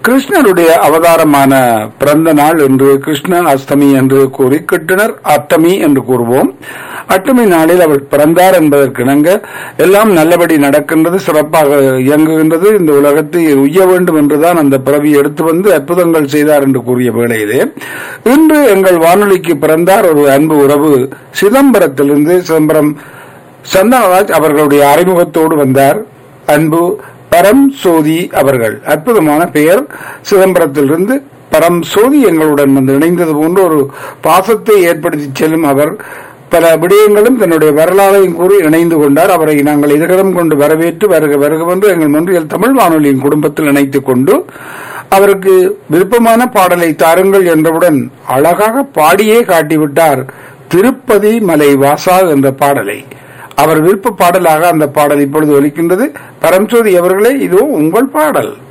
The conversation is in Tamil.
கிருஷ்ணருடைய அவதாரமான பிறந்த நாள் என்று கிருஷ்ண அஷ்டமி என்று கூறி கிருட்டிணர் அஷ்டமி என்று கூறுவோம் அஷ்டமி நாளில் அவர் பிறந்தார் என்பதற்கிணங்க எல்லாம் நல்லபடி நடக்கின்றது சிறப்பாக இயங்குகின்றது இந்த உலகத்தை உய்ய வேண்டும் என்றுதான் அந்த பிறவி எடுத்து வந்து அற்புதங்கள் செய்தார் என்று கூறிய வேளையிலே இன்று எங்கள் வானொலிக்கு பிறந்தார் ஒரு அன்பு உறவு சிதம்பரத்திலிருந்து சிதம்பரம் சந்தாராஜ் அவர்களுடைய அறிமுகத்தோடு வந்தார் அன்பு பரம் சோதி அவர்கள் அற்புதமான பெயர் சிதம்பரத்திலிருந்து பரம் சோதி எங்களுடன் வந்து இணைந்தது போன்று ஒரு பாசத்தை ஏற்படுத்தி செல்லும் அவர் பல விடயங்களும் தன்னுடைய வரலாறையும் கூறி இணைந்து கொண்டார் அவரை நாங்கள் இதகம் கொண்டு வரவேற்று வருக வருக என்று எங்கள் மொன்றியல் தமிழ் வானொலியின் குடும்பத்தில் இணைத்துக் கொண்டு அவருக்கு விருப்பமான பாடலை தாருங்கள் என்றவுடன் அழகாக பாடியே காட்டிவிட்டார் திருப்பதி மலை வாசா என்ற பாடலை அவர் விருப்ப பாடலாக அந்த பாடல் இப்பொழுது ஒலிக்கின்றது பரம்சோதி அவர்களே இதோ உங்கள் பாடல்